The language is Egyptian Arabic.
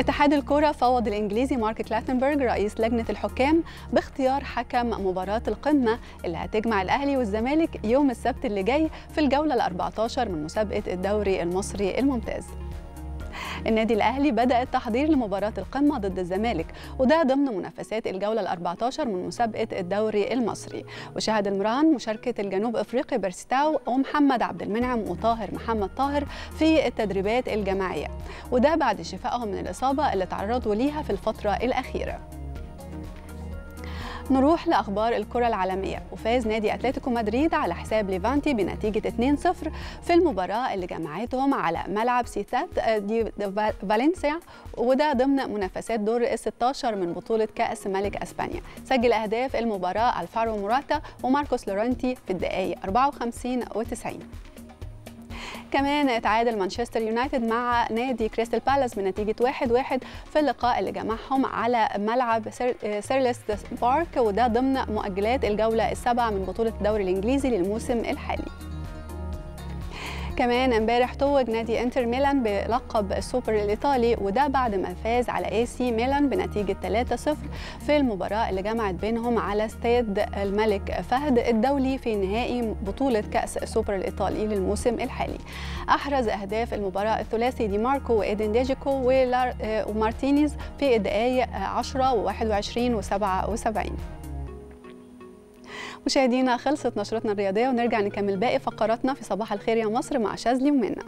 اتحاد الكرة فوض الإنجليزي مارك كلاتنبرغ رئيس لجنة الحكام باختيار حكم مباراة القمة اللي هتجمع الأهلي والزمالك يوم السبت اللي جاي في الجولة ال 14 من مسابقة الدوري المصري الممتاز. النادي الأهلي بدأ التحضير لمباراة القمة ضد الزمالك وده ضمن منافسات الجولة ال 14 من مسابقة الدوري المصري وشهد المران مشاركة الجنوب أفريقي بيرستاو ومحمد عبد المنعم وطاهر محمد طاهر في التدريبات الجماعية وده بعد شفائهم من الإصابة اللي تعرضوا ليها في الفترة الأخيرة نروح لاخبار الكره العالميه وفاز نادي اتلتيكو مدريد على حساب ليفانتي بنتيجه 2-0 في المباراه اللي جمعتهم على ملعب سيتات دي فالنسيا وده ضمن منافسات دور ال 16 من بطوله كاس ملك اسبانيا سجل اهداف المباراه الفارو موراتا وماركوس لورنتي في الدقائق 54 و90 كمان تعادل مانشستر يونايتد مع نادي كريستال بالاس بنتيجة 1-1 في اللقاء اللي جمعهم على ملعب سيرلست بارك وده ضمن مؤجلات الجولة السابعة من بطولة الدوري الإنجليزي للموسم الحالي كمان امبارح توج نادي انتر ميلان بلقب السوبر الايطالي وده بعد ما فاز على اي سي ميلان بنتيجه 3-0 في المباراه اللي جمعت بينهم على استاد الملك فهد الدولي في نهائي بطوله كاس السوبر الايطالي للموسم الحالي. احرز اهداف المباراه الثلاثي دي ماركو وايدن ديجيكو ومارتينيز في الدقائق 10 و21 و77. مشاهدينا خلصت نشرتنا الرياضيه ونرجع نكمل باقي فقراتنا في صباح الخير يا مصر مع شاذلي ومنى